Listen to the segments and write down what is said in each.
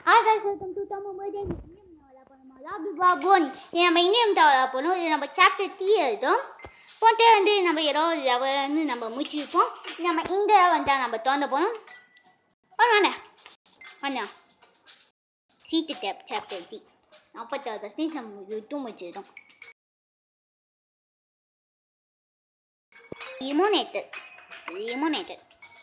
Hi guys, welcome to Tamil Murder. பாபி பாபோன் இது நம்ம இந்தியம் தவறா போகணும் இது நம்ம சாப்டர் த்ரீ எழுதும் போட்டு வந்து நம்ம ஏதோ லெவல் வந்து நம்ம முடிச்சிருப்போம் இது நம்ம இந்த வந்தால் நம்ம திறந்து போகணும் ஒரு வாங்க வாங்க சீட்டு டேப் சாப்டர் த்ரீ நாற்பத்தாறு பர்சன்டேஜ் நம்ம இது விட்டு முடிச்சிடும் லிமோனேட்டட் லிமோனேட்டட்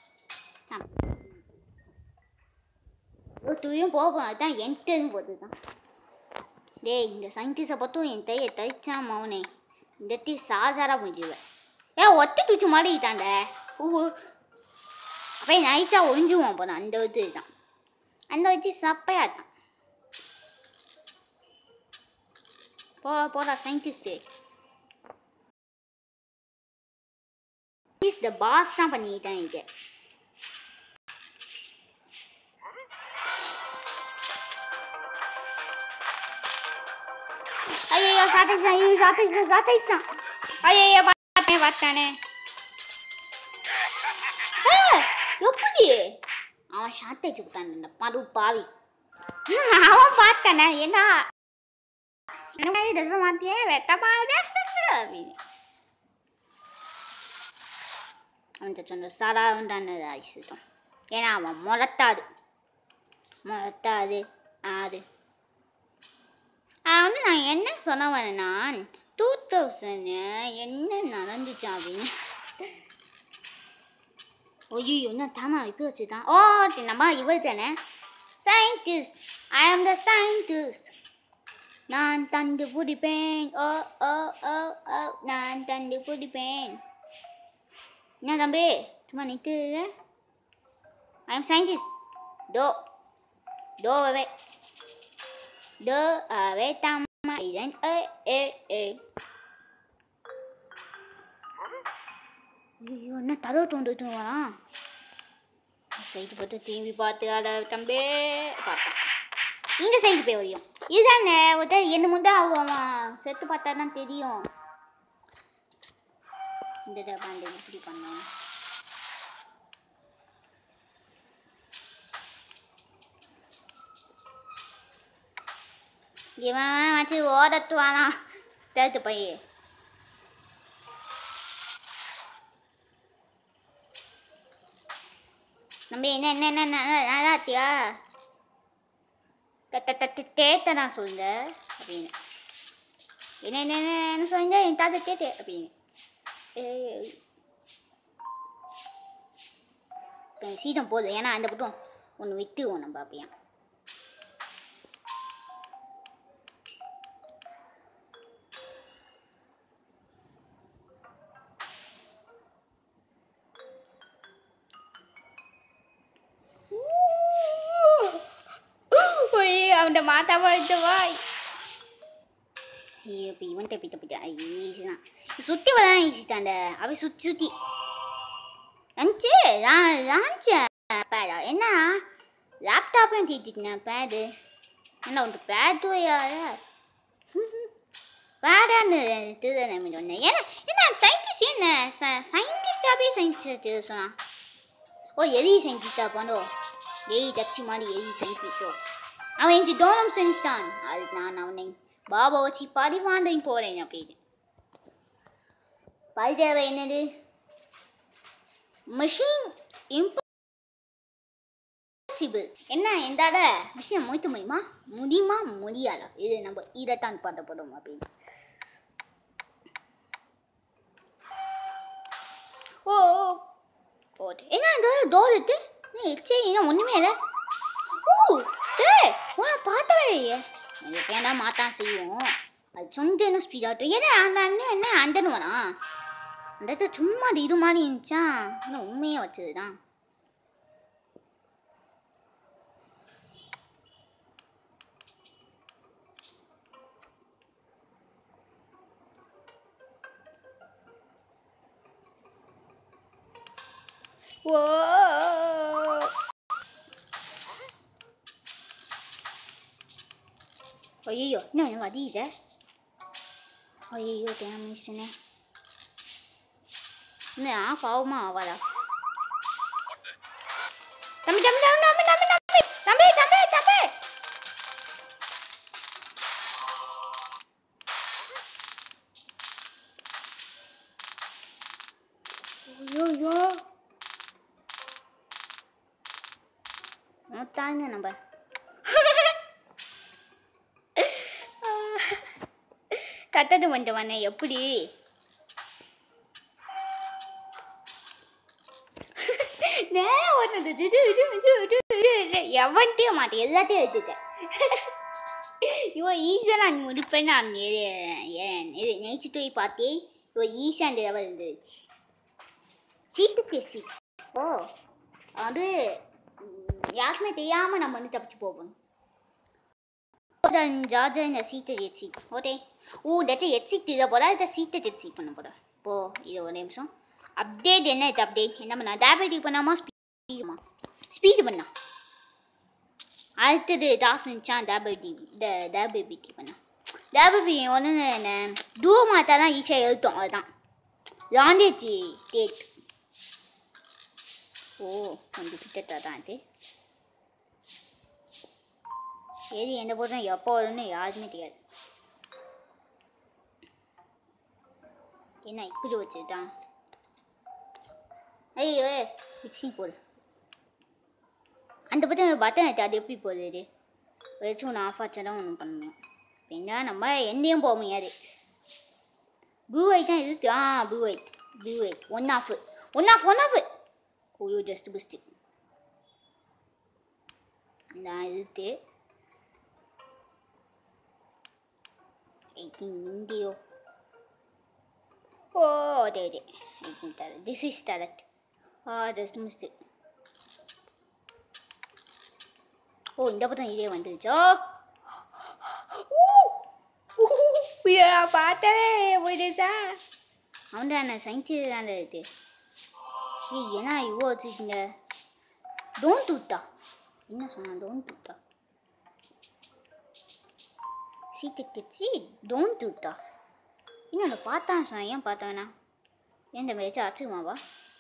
ஒரு துணியும் போக போனால் தான் என்டர்னு போட்டு தான் டேய் இந்த சயின்டிஸ்டை பார்த்தும் என் தையை தைச்சான் மௌனே இந்த தீ சாதாரா முடிஞ்சுவேன் ஏன் ஒத்த தூச்சு மாதிரி தாண்ட ஊ அப்போ நைச்சா ஒழிஞ்சுவான் போன அந்த இது தான் அந்த வச்சு சப்பையா தான் போ போடா சயின்டிஸ்ட் இந்த பாஸ் தான் பண்ணிட்டான் இது ஐயோ சாத்தைச்சான் ஐயோ சாத்தைச்சான் சாத்தைச்சான் ஐயோ பார்த்தேன் பார்த்தானே எப்படி அவன் சாத்தைச்சு விட்டான் இந்த பரு பாவி அவன் பார்த்தானே என்ன ட்ரெஸ் மாத்தியே வெட்ட பாரு அப்படின்னு அவன் சொன்ன சாரா உண்டான ஆயிடுச்சுதான் ஏன்னா அவன் முளத்தாது முளத்தாது ஆது வந்து நான் என்ன சொல்ல வரேன்னா டூ தௌசண்ட் என்ன நடந்துச்சு அப்படின்னு ஐயோ என்ன தாமா இப்போ வச்சுதான் ஓ நம்ம இவர் தானே சயின்டிஸ்ட் ஐ ஆம் த சயின்டிஸ்ட் நான் தண்டு பிடிப்பேன் ஓ ஓ ஓ ஓ நான் தண்டு பிடிப்பேன் என்ன தம்பி சும்மா நிற்கு ஐ ஆம் scientist to டோவே đơ ở với tâm mày đến ê ê ê ஐயோ என்ன தடவை தோண்டுட்டு வரான் சைடு பார்த்து திரும்பி பார்த்து அட தம்பி பார்த்தான் இந்த சைடு போய் வரையும் இதுதாங்க ஒருத்தர் என்ன முந்தா அவன் செத்து பார்த்தா தான் தெரியும் இந்த டப்பாண்டு இப்படி பண்ணோம் இவன் வச்சு ஓடத்துவானா தேர்த்து போய் நம்பி என்ன என்ன என்ன நல்லா இருக்கியா கேட்ட நான் சொல்ல அப்படின்னு என்ன என்ன என்ன சொல்லுங்க என் தாத்தா கேட்டு அப்படின்னு சீதம் போதும் ஏன்னா அந்த பக்கம் ஒன்று விட்டுவோம் நம்ம அப்படியா அவன் மாத்தாவா எடுத்தவா ஐயோ இப்போ இவன்கிட்ட பிட்ட பிட்ட ஈஸி தான் சுற்றி வரதான் ஈஸி தாண்ட அவன் சுற்றி சுற்றி அஞ்சு ராஞ்சேன் பேடா என்ன லேப்டாப்பையும் தீட்டிட்டேன் பேடு என்ன உண்டு பேடு யார பேடான்னு திருதனை ஒன்று ஏன்னா என்ன சயின்டிஸ்ட் என்ன சயின்டிஸ்டாகவே சயின்டிஸ்ட் சொன்னான் ஓ எலி சயின்டிஸ்டா போனோ எலி டச்சு மாதிரி எலி சயின்டிஸ்டோ அவன் எனக்கு தோனம் செஞ்சான் அது நான் அவனை பாபா வச்சு பரிமாண்டம் போறேன் அப்படின்னு பரிதேவை என்னது மிஷின் இம்பாசிபிள் என்ன எந்தாட மிஷினை முடித்த முடியுமா முடியுமா முடியாதா இது நம்ம இதைத்தான் பார்த்த போதும் அப்படின்னு ஓ போட்டு என்ன டோர் டோர் இருக்கு சரி என்ன ஒண்ணுமே இல்லை ஓ டேய் உன்னை பார்த்தவே இல்லையே இது ஏன்னா மாத்தான் செய்வோம் அது சொந்த என்ன ஸ்பீடாக ஏன்னா அந்த அண்ணன் என்ன அண்டனுவனா அந்த இடத்துல சும்மா அது இது மாதிரி இருந்துச்சா ஆனால் உண்மையே வச்சதுதான் ஓ ஐயோ என்ன வதியுத ஐயோ டேமிஷனே என்ன பாவமா ஆவாதா தம்பி தம்பி தம்பி தம்பி தம்பி தம்பி தம்பி தம்பி தம்பி தாங்க நம்ம கட்டது வந்தவனே எப்படி நேரம் ஓடுனது இது இது இது இது இது எவன்ட்டையும் மாட்டேன் எல்லாத்தையும் வச்சுட்டேன் இவன் ஈஸியாக நான் முடிப்பேன்னு நான் நினைச்சிட்டு போய் பார்த்தேன் இவன் ஈஸியாக அந்த லெவல் இருந்துச்சு சீட்டு பேசி ஓ அது ம், யாருக்குமே தெரியாம நம்ம வந்து தப்பிச்சு போகணும் ஜார்ஜா இந்த சீட்டை exit okay oh data exit இதை போல இதை சீட்டை எக்ஸிட் பண்ண போகிறேன் இப்போ இது ஒரு நிமிஷம் அப்டேட் என்ன இது அப்டேட் என்ன பண்ணா டேபிலிட்டி பண்ணாமா ஸ்பீடுமா ஸ்பீடு பண்ணா அடுத்தது டாஸ் இருந்துச்சா டேபிலிட்டி டேபிலிட்டி பண்ணா டேபிலிட்டி ஒன்று என்ன டூ மாத்தா தான் ஈஸியாக எழுத்தோம் அதுதான் லாண்டேஜ் டேட் ஓ கொஞ்சம் கிட்டத்தட்ட தான் இது எது எந்த போதும் எப்போ வரும்னு யாருமே தெரியாது என்ன இப்படி வச்சுட்டான் ஐயோ மிக்சிங் போடு அந்த பட்டம் பட்டன் ஆச்சு அது எப்படி போகுது இது வச்சு ஒன்று ஆஃப் ஆச்சா தான் ஒன்று பண்ண முடியும் என்ன நம்ம எந்தையும் போக முடியாது ப்ளூ ஒயிட் தான் இருக்கு ஆ blue white blue white one off one off one off ஓயோ ஜஸ்ட் பெஸ்ட் நான் இருக்கு எயிட்டீன் இந்தியோ ஓ அதே அதே eighteen third this is third ஆ ஜஸ்ட் மிஸ்ட் ஓ இந்த பக்கம் இதே வந்துருச்சோ பார்த்தவே போயிடுச்சா அவன் தான் சயின்ஸ் தான் இருக்கு ஏய் என்ன இவ்வளோ வச்சுருக்கீங்க டோன்ட் விட்டா என்ன சொன்னான் டோன்ட் விட்டா சீட்டை கட்சி டோன்ட் விட்டா இன்னொன்று பார்த்தான் சொன்னேன் ஏன் பார்த்த வேணா ஏன் தம்பி ஏதாச்சும் அச்சுமாவா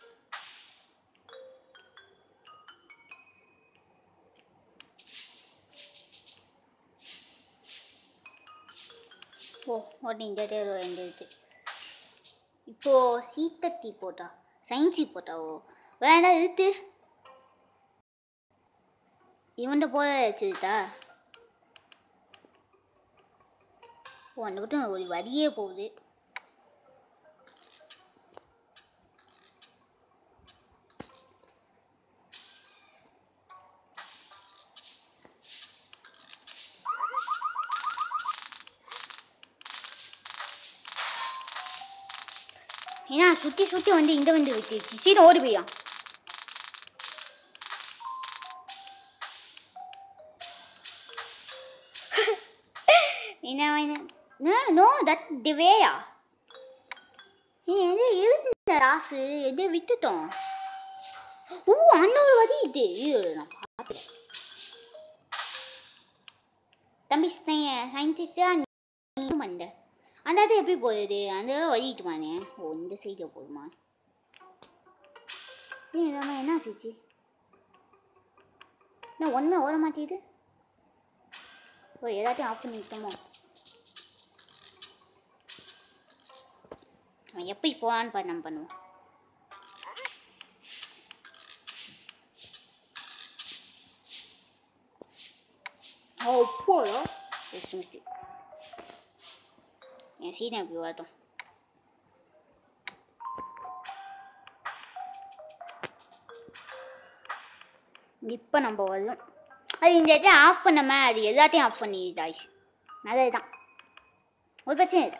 ஓ உடனே இந்த தேர்வு எழுந்திருக்கு இப்போ சீத்தத்தி போட்டா சயின்சி போட்டாவோ வேற ஏதாவது இருக்கு இவன்ட போல வச்சுட்டா ஓ அந்த மட்டும் ஒரு வரியே போகுது ஏன்னா சுத்தி சுத்தி வந்து இந்த வந்து விட்டுருச்சு சீக்கிரம் ஓடி போயா என்ன நோ நோ தட் தி வேயா நீ எது இருந்த ராசு எது விட்டுட்டோம் ஓ அந்த ஒரு வரி இது இரு, நான் பார்த்தேன் தம்பி சயின்டிஸ்டா நீ வந்த அந்த இது எப்படி போகுது அந்த இடம் வழிட்டுமானே ஓ இந்த சைடில் போகுமா ஏன் நம்ம என்ன ஆச்சு என்ன ஒன்றுமே ஓட மாட்டேது ஓ எல்லாத்தையும் ஆஃப் பண்ணி விட்டோமோ அவன் எப்படி போவான்னு பாரு நம்ம பண்ணுவோம் ஓ போடா ஜஸ்ட் மிஸ்டேக் என் சீனை இப்படி வரட்டும் இப்போ நம்ம வரலாம் அது இந்த இடத்துல ஆஃப் பண்ணாம அது எல்லாத்தையும் ஆஃப் பண்ணிடுதாய் நல்லதுதான் ஒரு பிரச்சனை இல்லை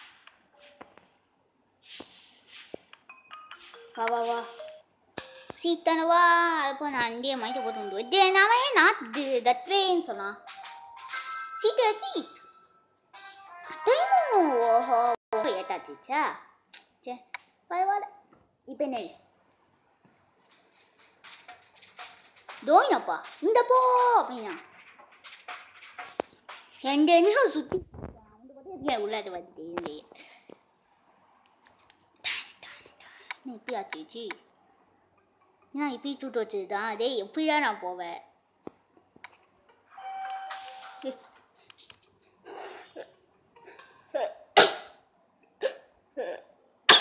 வா வா வா சீத்தனவா அப்போ நான் இந்திய மைத்தை போட்டு உண்டு இது நாம ஏன் நாட் தட் வேன்னு சொன்னான் சீட்டை சீட் டைமும் ஓஹோ ஏட்டாச்சுச்சா சே பரவாயில்ல இப்போ என்ன தோயினப்பா இந்த போ அப்படின்னா ரெண்டு நிமிஷம் சுத்தி அவங்க பார்த்தா உள்ளாது வந்து இருந்தே இப்படி ஆச்சுச்சு நான் இப்படி சுட்டு வச்சதுதான் அதே எப்படியா நான் போவேன்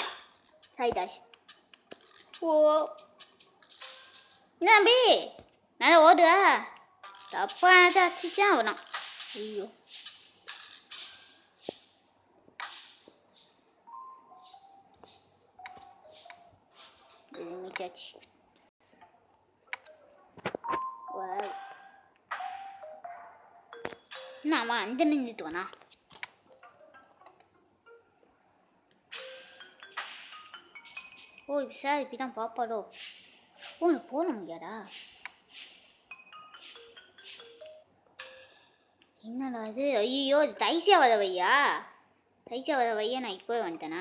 சாய் தாஷ் ஓ என்ன தம்பி நல்லா ஓடு தப்பா அடிச்சா அவனா ஐயோ இது மீட்டாச்சு Wow. என்ன அவன் அந்த நின்றுட்டு வானா ஓ சார் இப்படிதான் பாப்பாடோ ஓ உனக்கு போன முடியாதா என்னடா இது ஐயோ இது தைசியா வர வையா தைசியா வர வையா நான் இப்போ வந்துட்டேனா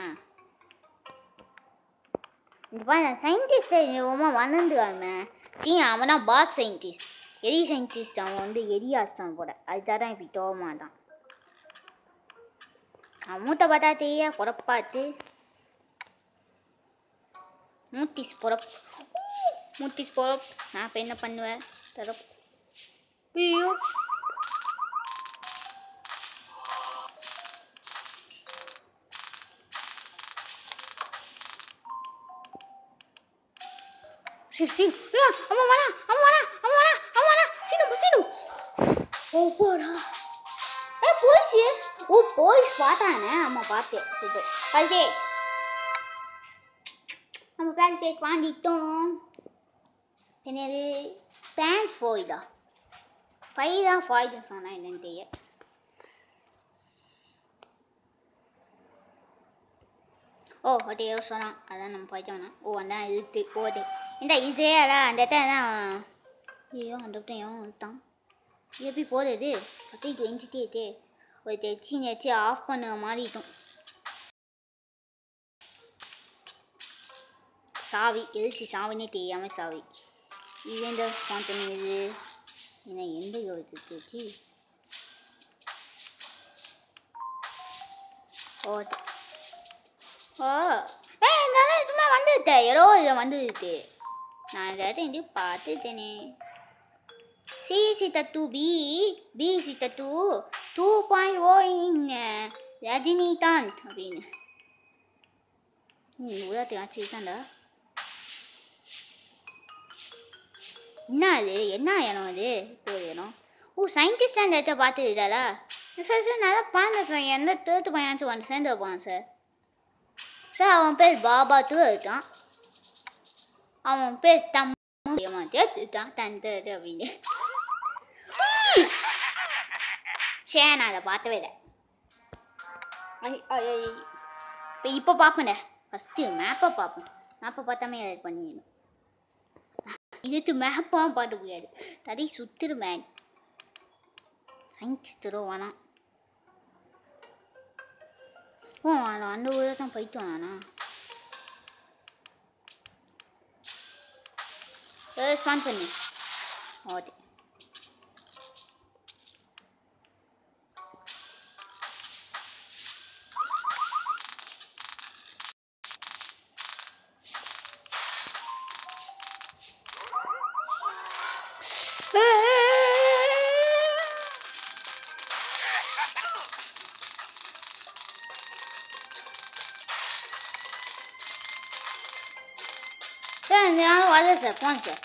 இந்த பாரு சயின்டிஸ்ட் ரொம்ப வளர்ந்துக்காம டீ அவனா பாஸ் சயின்டிஸ்ட் எரி சயின்டிஸ்ட் அவன் வந்து எரி ஆஸ்தான் போட அதுதான் தான் இப்படி டோமா தான் அவன் மூட்டை பார்த்தா தெரியா பொறப்பாத்து மூட்டிஸ் பொறப் மூட்டிஸ் பொறப் நான் இப்போ என்ன பண்ணுவேன் தரப் ஐயோ சரி சரி ஐயா, அம்மா வேணா அம்மா வேணா அம்மா வேணா அம்மா வேணா சீனு சீனு ஓ போடா ஏ போயிடுச்சு ஓ போலீஸ் பார்த்தானே அம்மா பார்த்தேன் சூப்பர் கல்தே நம்ம பேங்க் பேக் வாங்கிட்டோம் என்னது பேங்க் போயிடா ஃபைவ் தான் ஃபாய்து சொன்னா என்னன்னு தெரிய ஓ ஓட்டே சொன்னான் அதான் நம்ம போயிட்டோம்னா ஓ அதான் இழுத்து ஓடு இந்த இதே அதான் அந்த இடத்துல தான் ஐயோ அந்த இடத்துல எவன் வந்துட்டான் எப்படி போகிறது கத்திட்டு வெஞ்சிட்டே இருக்கே ஒரு தைச்சி நெச்சு ஆஃப் பண்ண மாறிட்டோம் சாவி எதுக்கு சாவினே தெரியாம சாவி இது எந்த ஸ்பான் பண்ணுது என்ன எந்த யோசிச்சு ஓ ஓ ஏ இந்த சும்மா வந்துட்டே ஏதோ இதை வந்துடுது நான் இந்த இடத்த எங்கேயும் பார்த்துட்டேனே சி சிட்ட டூ பி பி சிட்ட டூ டூ பாயிண்ட் ஓ இன் ரஜினிகாந்த் அப்படின்னு நீ உலகத்தை ஆச்சுட்டாண்டா என்ன அது என்ன இடம் அது இப்போ ஒரு இடம் ஓ சயின்டிஸ்ட் அந்த இடத்த பார்த்துருதாளா சார் சார் நல்லா பாருங்க சார் எந்த தேர்ட் பையனாச்சும் வந்து சேர்ந்து வைப்பான் சார் சார் அவன் பேர் பாபா தூ இருக்கான் அவன் பேர் தம் ஏமாத்திட்டான் தந்து அப்படின்னு சே நான் அதை பார்த்தவே இல்லை இப்போ இப்போ பார்ப்பேன்டா ஃபஸ்ட்டு மேப்பை பார்ப்பேன் மேப்பை பார்த்தாமே அதை பண்ணிடணும் இதுக்கு மேப்பாக பார்க்க முடியாது தடி சுத்துரு மேன் சயின்டிஸ்டரோ வேணாம் ஓ அவன் அந்த ஊரில் தான் போயிட்டு வானா ஏ ஸ்பான் பண்ணு ஓகே சார் இந்த நாள் வரல சார் போங்க சார்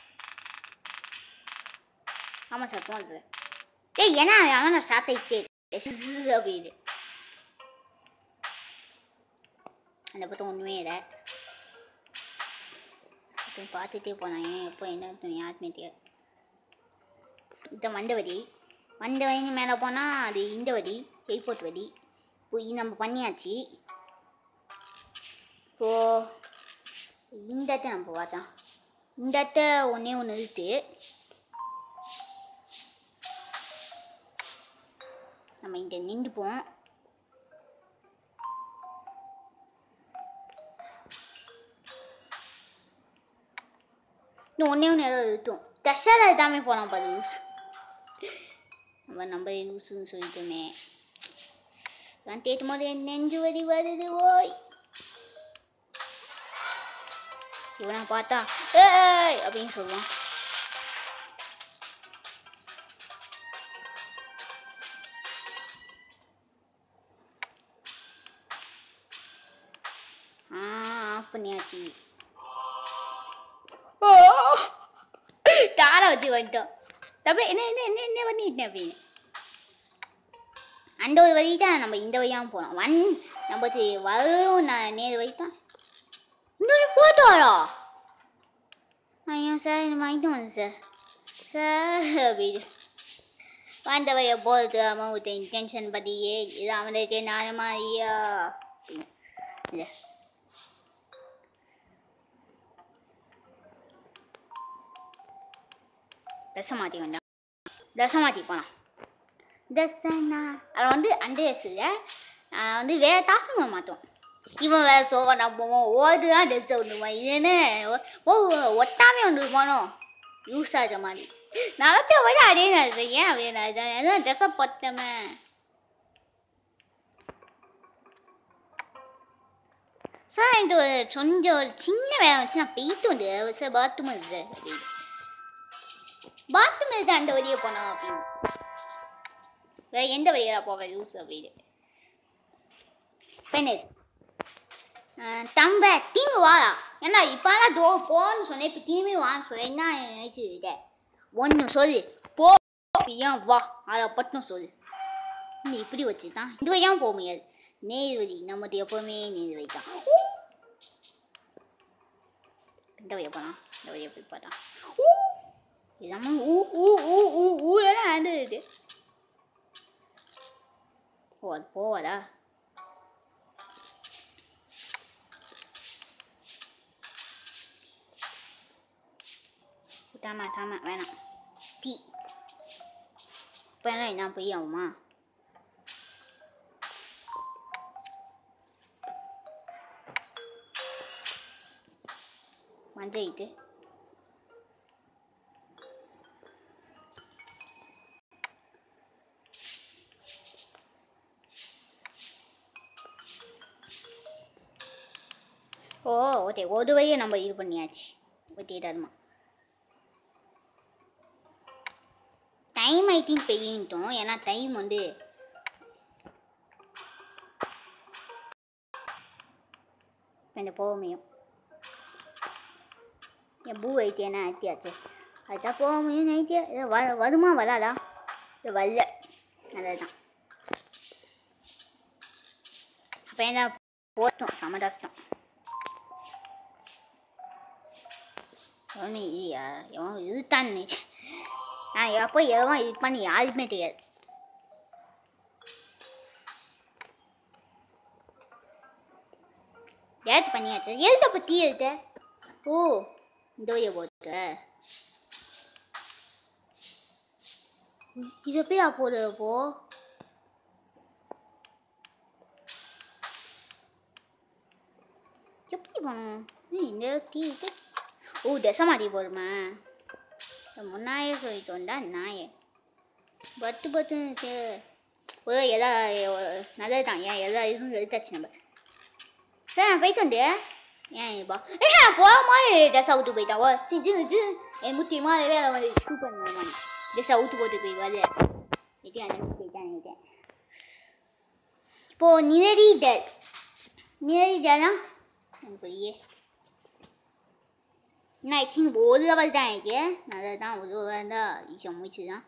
ஆமாம் சார் போங்க சார் ஏய் என்ன அவன் நான் ஸ்டார்ட் ஆகிட்டே அப்படின்னு அந்த பக்கம் ஒன்றுமே இல்லை ஒருத்தன் பார்த்துட்டே போனான் ஏன் எப்போ என்ன அர்த்தம் யாருக்குமே தெரியாது இந்த வந்த வடி வந்த வழி மேலே போனால் அது இந்த வடி எய்போர்ட் வடி இப்போ இது நம்ம பண்ணியாச்சு இப்போ இந்த இடத்த நம்ம பார்த்தோம் இந்த இடத்த ஒன்றே ஒன்று இழுத்து நம்ம இங்க நின்றுப்போம் இன்னும் ஒன்றே ஒன்று ஏதோ இழுத்தோம் தஷால எல்லாமே போகலாம் பாரு லூஸ் நம்ம நம்ம லூஸுன்னு சொல்லிட்டோமே நான் தேட்டும் போது என் நெஞ்சு வலி வருது ஓய் இவனை பார்த்தா ஏய் அப்படின்னு சொல்லுவான் ஆ ஆஃப் பண்ணியாச்சு தாரா வச்சு வந்துட்டோம் தப்பி என்ன என்ன என்ன என்ன பண்ணிட்டேன் அப்படின்னு அந்த ஒரு வழி தான் நம்ம இந்த வழியாக போனோம் வன் நம்ம தி- வரும் நான் நேர் வழி தான் இன்னொரு போட்டோரா ஐயோ சார் இந்த வாங்கிட்டு வந்து சார் சார் அப்படின்னு வந்தவைய போகிறது அவன் ஒரு இன்டென்ஷன் படியே இது அவனுக்கு நான் மாதிரியா அப்படின்னு. இல்ல தச மாட்டி வந்தான் தச மாட்டி போனான் தசனா அவன் வந்து அந்த வயசுல வந்து வேற டாஸ்க்கு மாட்டோம் இவன் வேற சோவனா போவோம் ஓடுதான் ட்ரெஸ் ஒண்ணுவான் இது என்ன ஓ- ஓ ஒட்டாமே ஒன்று போனோம் யூஸ் ஆகிற மாதிரி நகத்தை விட அதே நேரத்தில் ஏன் அவன் ட்ரெஸ்ஸை பொத்தம சார் இந்த ஒரு கொஞ்சம் ஒரு சின்ன வேலை வச்சு நான் போயிட்டு வந்து சார் பாத்ரூம் இருக்குது அப்படின்னு பாத்ரூம் இருக்கு அந்த வழியே போனோம் அப்படின்னு வேற எந்த வழியா போக யூஸ் அப்படின்னு பெண்ணு தம்ப திரும்பி வாடா ஏன்னா இப்போலாம் தோ போன்னு சொன்னேன் இப்போ திரும்பி வான்னு சொல்றேன் என்ன நினைச்சிருக்க ஒன்று சொல்லு போ ஏன் வா அதை பட்டம் சொல்லு நீ இப்படி வச்சுதான் இந்த வழியாக போக முடியாது நேர் வழி நம்மகிட்ட எப்பவுமே நேர் வழி தான் இந்த வழியா போலாம் இந்த வழியா போய் பார்த்தா ஊ இதாம ஊ ஊ ஊ ஊ ஊரெல்லாம் ஆண்டுது ஓ அது போவாதா தாமா தாமா வேணாம் டீ இப்போ என்ன போய் ஆகுமா மஞ்சள் இது ஓ ஓகே ஒரு வழியை நம்ம இது பண்ணியாச்சு ஓகே தருமா டைம் ஆயிட்டின்னு பெய்யிட்டோம் ஏன்னா டைம் வந்து கொஞ்சம் போக முடியும் என் பூ வைத்தியனா ஆத்தியாச்சு அதுதான் போக முடியும் நைட்டியா இது வ வருமா வராதா இது வரல அதுதான் அப்போ என்ன போட்டோம் சமதாசம் ஒன்றும் இல்லையா எவன் இருட்டான்னு நினைச்சேன் நான் எப்போ எவன் இருப்பான்னு யாருக்குமே தெரியாது ஏத்து பண்ணியாச்சு எழுத பத்தி எழுத ஓ இந்த வழியை போட்ட இது எப்படியா போடு போ எப்படி போகணும் ம், இந்த டீ இது ஓ தசமாடி போடுமா முன்னாயே சொல்லிட்டோம்டா நாயே பத்து பத்து இருக்கு. ஒரு எதா நல்லது தான் ஏன் எதா இதுவும் எழுத்தாச்சு நம்ம சார் நான் போயிட்டு வந்து ஏன் இப்போ ஏ போகாம ட்ரெஸ் அவுட்டு போயிட்டான் ஓ சி ஜி ஜி என் முக்கியமாக வேலை வந்து சூப்பர் மாதிரி ட்ரெஸ் அவுட்டு போட்டு போய் வரல இது அந்த போயிட்டான் நினைக்கிறேன் இப்போ நிரடி டல் நிரடி டல்லாம் எனக்கு புரியே நான் ஐ திங்க் ஒரு லெவல் தான் இருக்கு நல்லது தான் ஒரு லெவல் தான் ஈஸியாக முடிச்சு தான்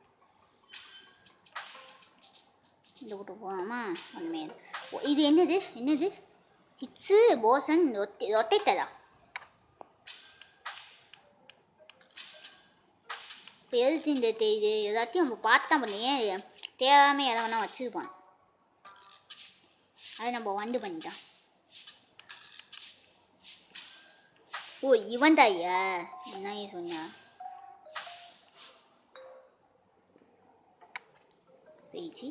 இந்த கூட்டு போகலாமா ஒன்றுமே இல்ல. ஓ, இது என்னது என்னது ஹிட்ஸு போசன் ரொட்டே ரொட்டேட்டரா இப்போ எதுக்கு இந்த தே- இது எல்லாத்தையும் நம்ம பார்த்தா பண்ணி ஏன் தேவையாம எதை வேணா வச்சுருப்போம் அதை நம்ம வந்து பண்ணிட்டோம் ஓ இவன் தாயா என்ன சொன்னா பேச்சு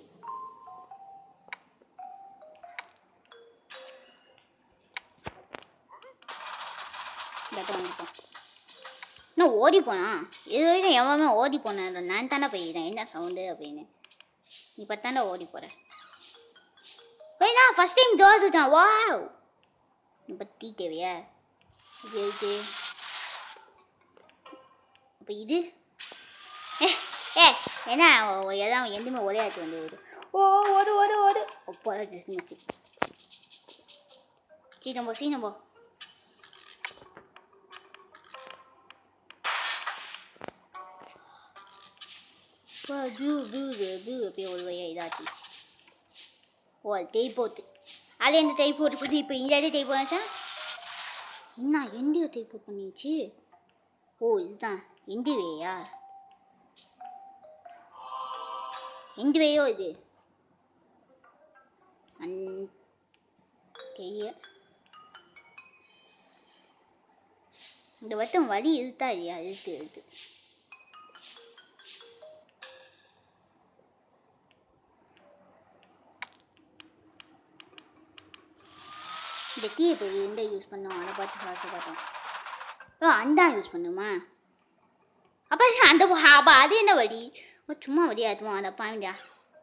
இல்லாட்டும் வந்துப்போம் நான் ஓடி போனா இது வரைக்கும் எவனுமே ஓடி போனேன் நான் தானே போயிட்டேன் என்ன சவுண்டு அப்படின்னு இப்போ தானே ஓடி போகிறேன் போய் நான் ஃபஸ்ட் டைம் தோத்துட்டேன் வா இப்போ டீ தேவையா இது எதுக்கு அப்போ இது ஏ ஏ என்ன ஒ- எல்லாம் எதுவுமே ஒரே ஆச்சு வந்து ஓடு ஓ ஓடு ஓடு ஓடு ஒப்போ ஜஸ்ட் மிஸ்டி சீனம் போ சீனம் போ வியூ வியூ வியூ அப்படியே ஒரு வழியாக இதாச்சிச்சு ஓ அது டெய் போட்டு அது எந்த டெய் போட்டு பண்ணி இப்போ இந்த டெய் போனாச்சா என்ன எந்த டெய் போட் பண்ணிச்சு ஓ இதுதான் எந்த வேயா எந்த வேயோ இது அந் தெரிய இந்த வட்டம் வழி இருக்கா இல்லையா இருக்கு இருக்கு இந்த டீ இப்போ எந்த யூஸ் பண்ணோம் அதை பார்த்து பார்த்து பார்த்தோம் ஓ அண்டா யூஸ் பண்ணுமா அப்போ அந்த அப்போ அது என்ன வழி ஓ சும்மா வழி அதுவும் அதை பாண்டியா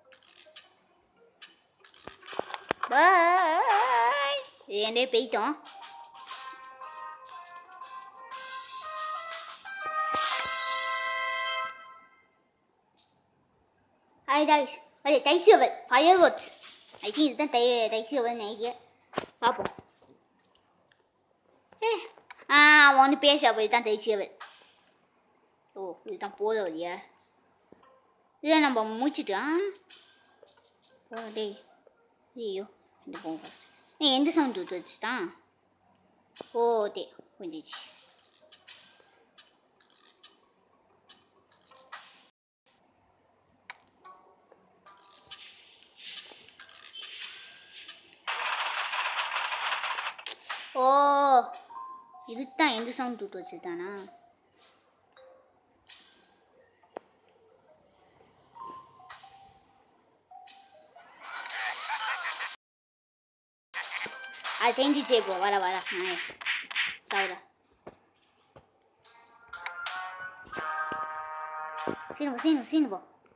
பாய் இது ரெண்டே போயிட்டோம் ஹாய் டாய்ஸ் அது டைசியவர் ஃபயர் ஒர்க்ஸ் ஐ திங்க் இதுதான் டை டைசியவர்னு ஐடியா பார்ப்போம் ஏ ஆ அவன் ஒன்று பேச அப்போ இதுதான் டைசியவர் ஓ இதுதான் போத வழியா இதை நம்ம முடிச்சிட்டோம் ஓ டேய் ஐயோ இந்த போகும் ஃபஸ்ட் நீ எந்த சவுண்ட் விட்டு வச்சுட்டான் ஓ டே புரிஞ்சிச்சு ஓ இதுதான் எந்த சவுண்ட் விட்டு வச்சுட்டானா அது தெரிஞ்சிச்சே இப்போ வர வர நாய சாவுடா சீனு போ சீனு சீனு போ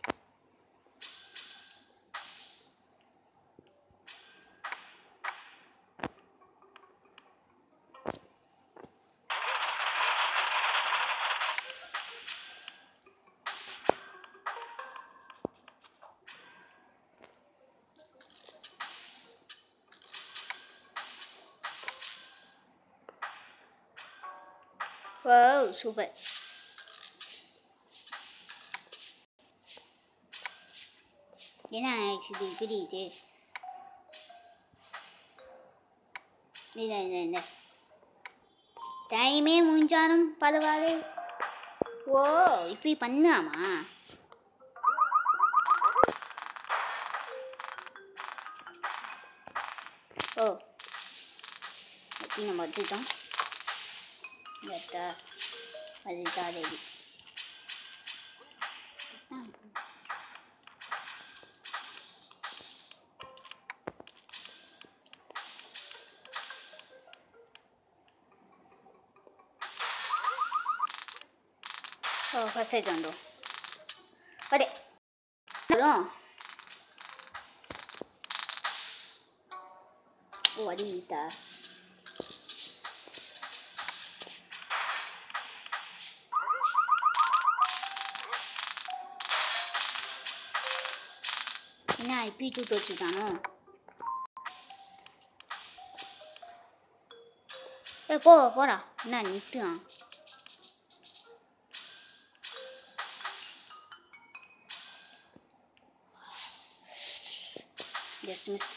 வாவ் சூப்பர் என்ன ஆயிடுச்சு இது இப்படி இது இல்லை இல்லை இல்லை டைமே முடிஞ்சாலும் பரவாயில்ல ஓ இப்படி பண்ணாமா ஓ அப்படி நம்ம வச்சுட்டோம் Gata. அதுதான் ரெடி ஓ ஃபஸ்ட் ஆயிட்டு வந்தோம் அடே வரும் ஓ அடிட்டா என்ன ஐபி டூ வச்சுட்டானோ ஏ போ போடா என்ன நிறுத்துவான் ஜஸ்ட் மிஸ்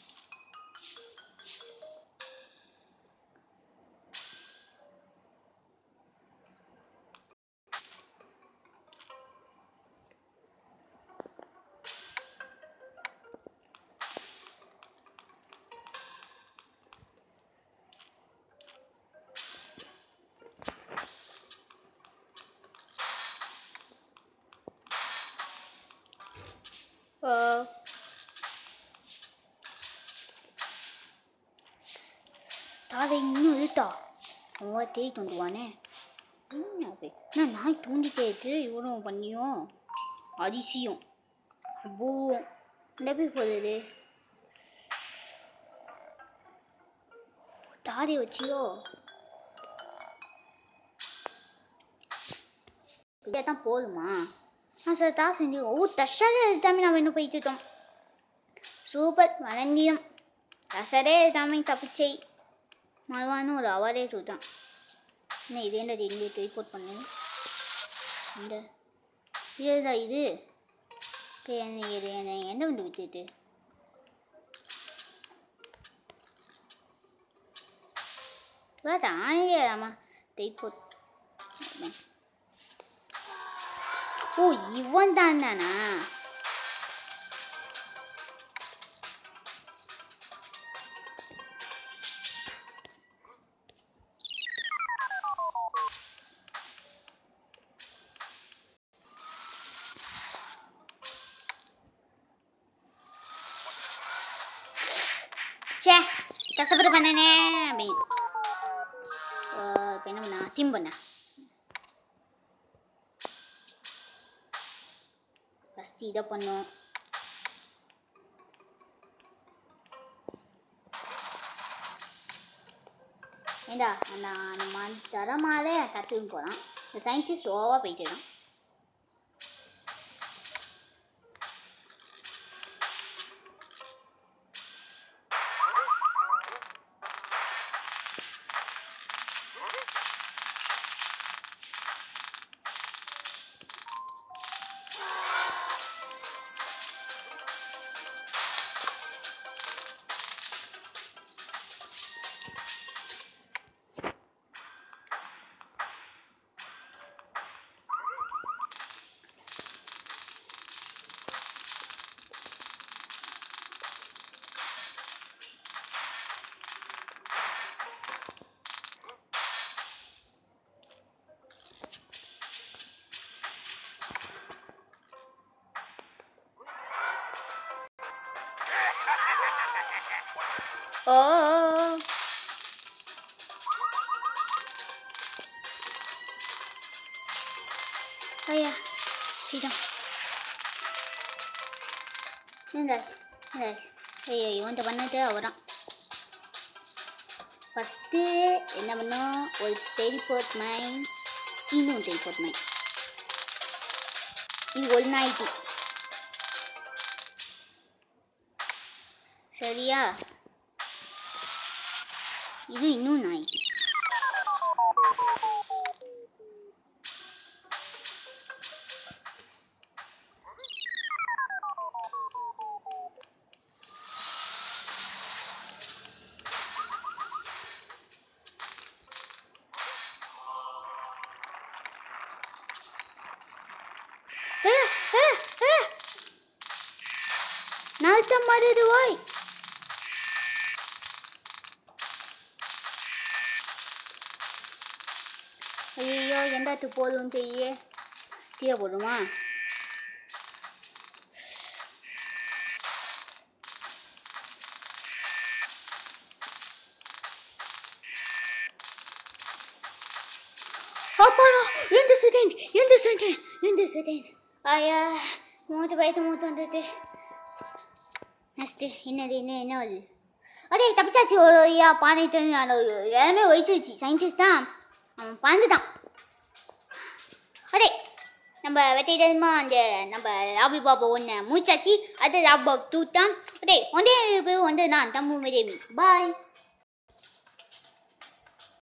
ஓ தாவை இன்னும் இழுத்தா அவன் தேய் தூண்டுவானே என்ன அது? என்ன நாய் தூண்டிட்டே இருக்கு இவனும் பண்ணியும் அதிசயம் அபூர்வம் என்ன போய் போகுது தாரை வச்சியோ இதான் போதுமா ஆ சார் தா செஞ்சு ஓ தஷாலே எழுதாமே நம்ம இன்னும் போயிட்டுட்டோம் சூப்பர் வளந்தியம் தசரே எழுதாமே தப்பிச்சை மறுவான்னு ஒரு அவரே சொல்லிட்டான் என்ன இது என்ன இங்கே ரிப்போர்ட் பண்ணு இந்த இதுதான் இது சரி என்ன இது என்ன என்ன பண்ணி வித்துட்டு ஆமா தைப்போ ஓ இவன் தான் தானா ச்சே கஷ்டப்பட்டு பண்ணனே அப்படின்னு இப்போ என்ன பண்ணா சிம் பண்ண ஃபஸ்ட் இதை பண்ணும் ஏண்டா அந்த நம்ம தரமாலே கற்றுன்னு போகிறான் இந்த சயின்டிஸ்ட் ஸ்லோவாக போயிட்டு தான் ஓ ஐயா சீக்கிரம் இந்த இந்த ஐயோ இவன்கிட்ட பண்ணிட்டு அவரான் ஃபஸ்ட்டு என்ன பண்ணோம் ஒரு டெலிபோர்ட் மைன் இன்னும் டெலிபோர்ட் மைன் இது ஒரு நாய்க்கு சரியா இது இன்னும் நாய்க்கு நாழ்த்த மாதிரி ஓய் ஐயோ எண்டாத்து போதும் தெரிய கீழே போடுமா அப்பாடா எந்த செகண்ட் எந்த செகண்ட் எந்த செகண்ட் ஐயா மூச்சு பயத்து மூச்சு வந்துட்டு நெக்ஸ்ட் என்னது என்ன என்ன வருது அதே தப்பிச்சாச்சு ஒரு ஐயா பானைட்டு எல்லாமே ஒழிச்சிருச்சு சயின்டிஸ்ட் தான் அவன் பறந்துட்டான் அடே நம்ம வெட்டிடமா அந்த நம்ம லாபி பாபா ஒன்று மூச்சாச்சு அது லாபி பாபா டூ தான் அடே ஒன்றே பேர் வந்து நான் தம்பு மேடேவி பாய்